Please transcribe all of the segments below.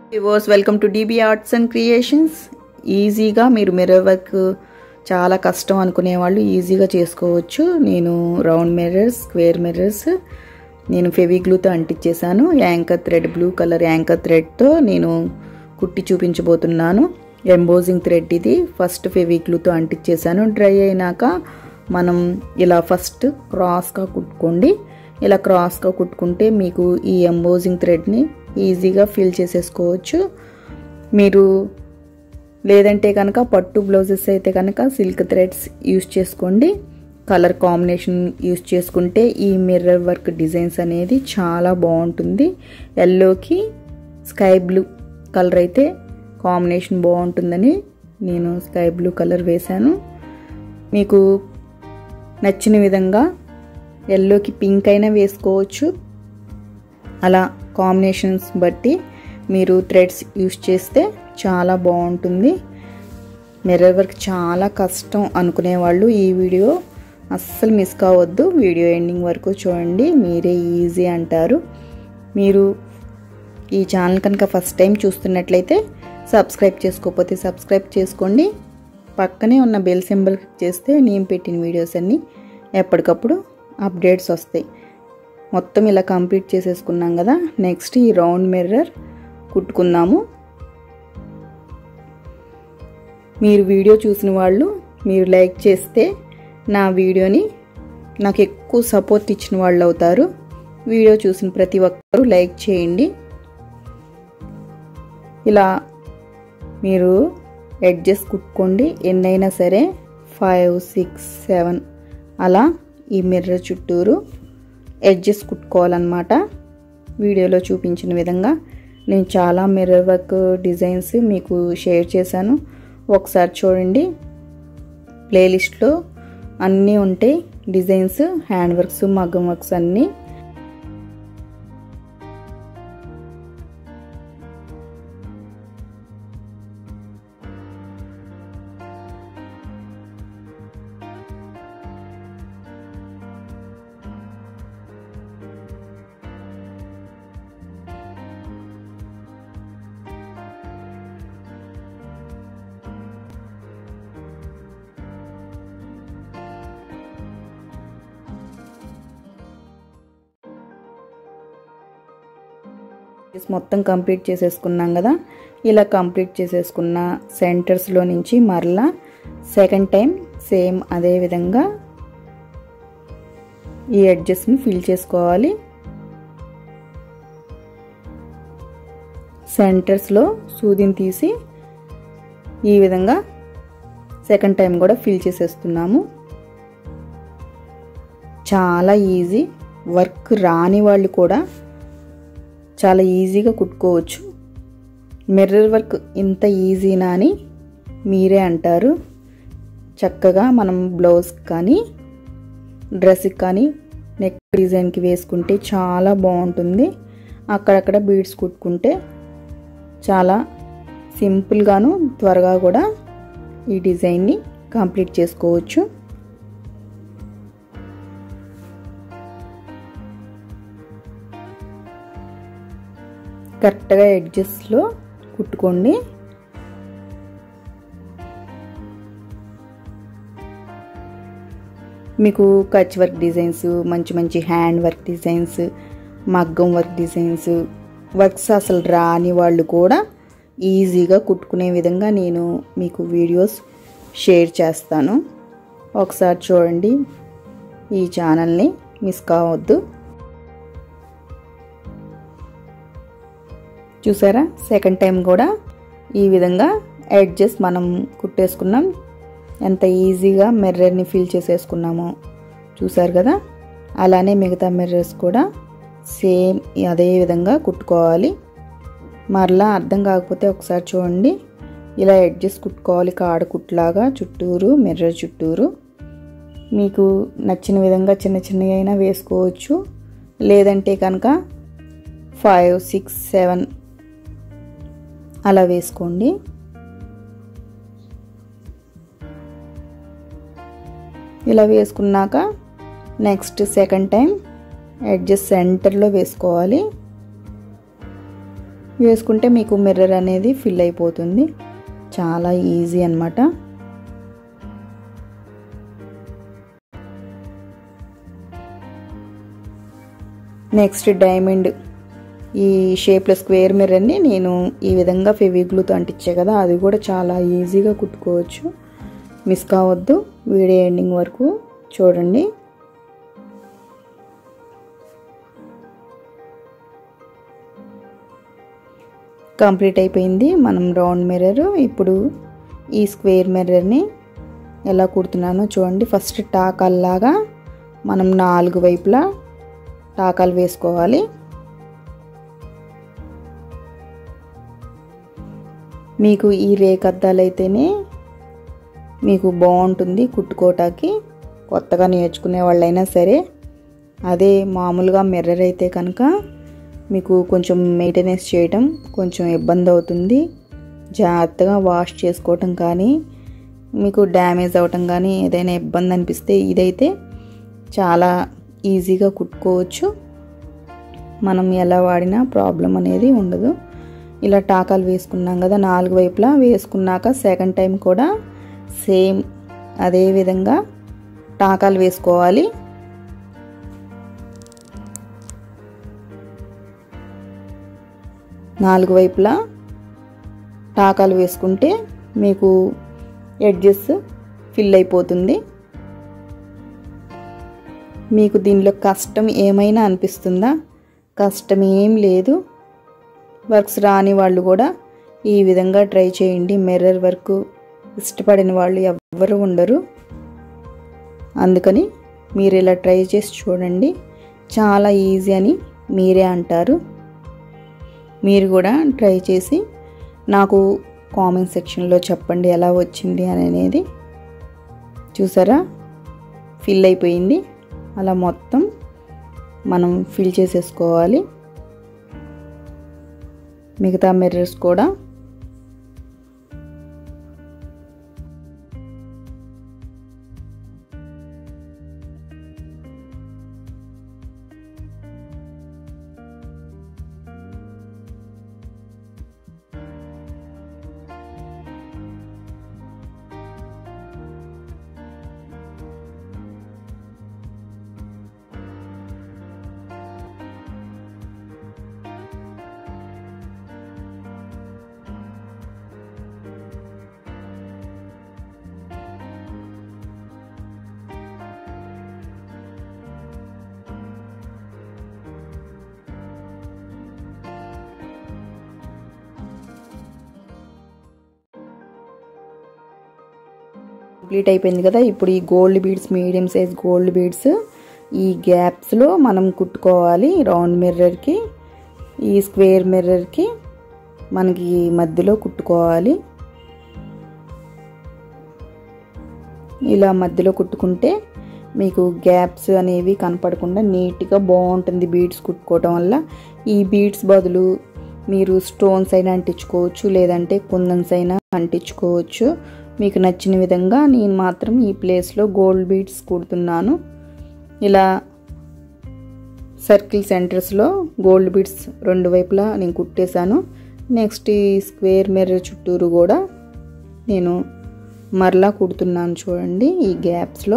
వివోస్ welcome to DB arts and creations ఈజీగా మీరు mirror work చాలా కష్టం అనుకునే వాళ్ళు ఈజీగా చేసుకోవచ్చు నేను రౌండ్ మిర్రర్స్ స్క్వేర్ మిర్రర్స్ నేను ఫెవిగ్లూతో అంటించేశాను Anchor thread blue colour Anchor థ్రెడ్తో నేను కుట్టి చూపించబోతున్నాను ఎంబోజింగ్ థ్రెడ్ ఇది ఫస్ట్ ఫెవిగ్లూతో అంటించేశాను డ్రై అయినాక మనం ఇలా ఫస్ట్ క్రాస్గా కుట్టుకోండి ఇలా క్రాస్గా కుట్టుకుంటే మీకు ఈ ఎంబోజింగ్ థ్రెడ్ని ఈజీగా ఫిల్ చేసేసుకోవచ్చు మీరు లేదంటే కనుక పట్టు బ్లౌజెస్ అయితే కనుక సిల్క్ థ్రెడ్స్ యూస్ చేసుకోండి కలర్ కాంబినేషన్ యూస్ చేసుకుంటే ఈ మిర్రర్ వర్క్ డిజైన్స్ అనేది చాలా బాగుంటుంది ఎల్లోకి స్కై బ్లూ కలర్ అయితే కాంబినేషన్ బాగుంటుందని నేను స్కై బ్లూ కలర్ వేశాను మీకు నచ్చిన విధంగా ఎల్లోకి పింక్ అయినా వేసుకోవచ్చు అలా కాంబినేషన్స్ బట్టి మీరు థ్రెడ్స్ యూస్ చేస్తే చాలా బాగుంటుంది మిర్రర్ వర్క్ చాలా కష్టం అనుకునే వాళ్ళు ఈ వీడియో అస్సలు మిస్ కావద్దు వీడియో ఎండింగ్ వరకు చూడండి మీరే ఈజీ అంటారు మీరు ఈ ఛానల్ కనుక ఫస్ట్ టైం చూస్తున్నట్లయితే సబ్స్క్రైబ్ చేసుకోకపోతే సబ్స్క్రైబ్ చేసుకోండి పక్కనే ఉన్న బెల్ సింబల్ క్లిక్ చేస్తే నేను పెట్టిన వీడియోస్ అన్నీ ఎప్పటికప్పుడు అప్డేట్స్ వస్తాయి మొత్తం ఇలా కంప్లీట్ చేసేసుకున్నాం కదా నెక్స్ట్ ఈ రౌండ్ మిర్రర్ కుట్టుకుందాము మీరు వీడియో చూసిన వాళ్ళు మీరు లైక్ చేస్తే నా వీడియోని నాకు ఎక్కువ సపోర్ట్ ఇచ్చిన వాళ్ళు అవుతారు వీడియో చూసిన ప్రతి ఒక్కరూ లైక్ చేయండి ఇలా మీరు ఎడ్జెస్ కుట్టుకోండి ఎన్నైనా సరే ఫైవ్ సిక్స్ సెవెన్ అలా ఈ మిర్రర్ చుట్టూరు ఎడ్జెస్ కుట్టుకోవాలన్నమాట వీడియోలో చూపించిన విధంగా నేను చాలా మిర్రర్ వర్క్ డిజైన్స్ మీకు షేర్ చేశాను ఒకసారి చూడండి ప్లేలిస్ట్లో అన్నీ ఉంటాయి డిజైన్స్ హ్యాండ్ వర్క్స్ మగ్గం వర్క్స్ అన్నీ మొత్తం కంప్లీట్ చేసేసుకున్నాం కదా ఇలా కంప్లీట్ చేసేసుకున్న సెంటర్స్లో నుంచి మరలా సెకండ్ టైం సేమ్ అదే విధంగా ఈ ఎడ్జెస్ని ఫిల్ చేసుకోవాలి సెంటర్స్లో సూదిని తీసి ఈ విధంగా సెకండ్ టైం కూడా ఫిల్ చేసేస్తున్నాము చాలా ఈజీ వర్క్ రాని వాళ్ళు కూడా చాలా ఈజీగా కుట్టుకోవచ్చు మిర్రర్ వర్క్ ఇంత ఈజీనా అని మీరే అంటారు చక్కగా మనం బ్లౌజ్ కానీ డ్రెస్కి కానీ నెక్ డిజైన్కి వేసుకుంటే చాలా బాగుంటుంది అక్కడక్కడ బీడ్స్ కుట్టుకుంటే చాలా సింపుల్గాను త్వరగా కూడా ఈ డిజైన్ని కంప్లీట్ చేసుకోవచ్చు కరెక్ట్గా ఎడ్జెస్లో కుట్టుకోండి మీకు కచ్ వర్క్ డిజైన్స్ మంచి మంచి హ్యాండ్ వర్క్ డిజైన్స్ మగ్గం వర్క్ డిజైన్స్ వర్క్స్ అసలు రాని వాళ్ళు కూడా ఈజీగా కుట్టుకునే విధంగా నేను మీకు వీడియోస్ షేర్ చేస్తాను ఒకసారి చూడండి ఈ ఛానల్ని మిస్ కావద్దు చూసారా సెకండ్ టైం కూడా ఈ విధంగా ఎడ్జెస్ మనం కుట్టేసుకున్నాం ఎంత ఈజీగా మిర్రర్ని ఫిల్ చేసేసుకున్నామో చూసారు కదా అలానే మిగతా మిర్రర్స్ కూడా సేమ్ అదే విధంగా కుట్టుకోవాలి మరలా అర్థం కాకపోతే ఒకసారి చూడండి ఇలా ఎడ్జెస్ కుట్టుకోవాలి కాడ కుట్లాగా చుట్టూరు మిర్రర్ చుట్టూరు మీకు నచ్చిన విధంగా చిన్న చిన్నవి అయినా వేసుకోవచ్చు లేదంటే కనుక ఫైవ్ సిక్స్ సెవెన్ అలా వేసుకోండి ఇలా వేసుకున్నాక నెక్స్ట్ సెకండ్ టైం ఎడ్జెస్ సెంటర్లో వేసుకోవాలి వేసుకుంటే మీకు మిర్రర్ అనేది ఫిల్ అయిపోతుంది చాలా ఈజీ అనమాట నెక్స్ట్ డైమండ్ ఈ షేప్లో స్క్వేర్ మిర్రర్ని నేను ఈ విధంగా ఫెవిగ్లూతో అంటించే కదా అది కూడా చాలా ఈజీగా కుట్టుకోవచ్చు మిస్ కావద్దు వీడియో ఎండింగ్ వరకు చూడండి కంప్లీట్ అయిపోయింది మనం రౌండ్ మిర్రర్ ఇప్పుడు ఈ స్క్వేర్ మిర్రర్ని ఎలా కుడుతున్నానో చూడండి ఫస్ట్ టాకాల్లాగా మనం నాలుగు వైపులా టాకాలు వేసుకోవాలి మీకు ఈ రేకద్దాలు అయితేనే మీకు బాగుంటుంది కుట్టుకోవటానికి కొత్తగా నేర్చుకునే వాళ్ళైనా సరే అదే మామూలుగా మిర్రర్ అయితే కనుక మీకు కొంచెం మెయింటెనెన్స్ చేయటం కొంచెం ఇబ్బంది అవుతుంది జాగ్రత్తగా వాష్ చేసుకోవటం కానీ మీకు డ్యామేజ్ అవ్వటం కానీ ఏదైనా ఇబ్బంది అనిపిస్తే ఇదైతే చాలా ఈజీగా కుట్టుకోవచ్చు మనం ఎలా వాడినా ప్రాబ్లం అనేది ఉండదు ఇలా టాకాలు వేసుకున్నాం కదా నాలుగు వైపులా వేసుకున్నాక సెకండ్ టైం కూడా సేమ్ అదే విధంగా టాకాలు వేసుకోవాలి నాలుగు వైపులా టాకాలు వేసుకుంటే మీకు ఎడ్జెస్ ఫిల్ అయిపోతుంది మీకు దీనిలో కష్టం ఏమైనా అనిపిస్తుందా కష్టం ఏం లేదు వర్క్స్ రాని వాళ్ళు కూడా ఈ విధంగా ట్రై చేయండి మిర్రర్ వర్క్ ఇష్టపడిన వాళ్ళు ఎవ్వరు ఉండరు అందుకని మీరు ఇలా ట్రై చేసి చూడండి చాలా ఈజీ అని మీరే అంటారు మీరు కూడా ట్రై చేసి నాకు కామెంట్ సెక్షన్లో చెప్పండి ఎలా వచ్చింది అని అనేది చూసారా ఫిల్ అయిపోయింది అలా మొత్తం మనం ఫిల్ చేసేసుకోవాలి మిగతా మిర్రర్స్ కూడా కంప్లీట్ అయిపోయింది కదా ఇప్పుడు ఈ gold beads medium size gold beads ఈ గ్యాప్స్లో మనం కుట్టుకోవాలి రౌండ్ మిర్రర్కి ఈ స్క్వేర్ మిర్రర్కి మనకి మధ్యలో కుట్టుకోవాలి ఇలా మధ్యలో కుట్టుకుంటే మీకు గ్యాప్స్ అనేవి కనపడకుండా నీట్గా బాగుంటుంది బీడ్స్ కుట్టుకోవటం వల్ల ఈ బీడ్స్ బదులు మీరు స్టోన్స్ అయినా అంటించుకోవచ్చు లేదంటే కుందన్స్ అయినా అంటించుకోవచ్చు మీకు నచ్చిన విధంగా నేను మాత్రం ఈ ప్లేస్లో గోల్డ్ బీడ్స్ కుడుతున్నాను ఇలా సర్కిల్ సెంటర్స్లో గోల్డ్ బీడ్స్ రెండు వైపులా నేను కుట్టేశాను నెక్స్ట్ ఈ స్క్వేర్ మిర్రర్ చుట్టూరు కూడా నేను మరలా కుడుతున్నాను చూడండి ఈ గ్యాప్స్లో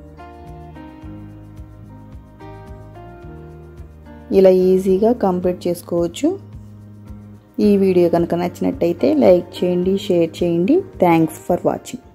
ఇలా ఈజీగా కంప్లీట్ చేసుకోవచ్చు ఈ వీడియో కనుక నచ్చినట్టయితే లైక్ చేయండి షేర్ చేయండి థ్యాంక్స్ ఫర్ వాచింగ్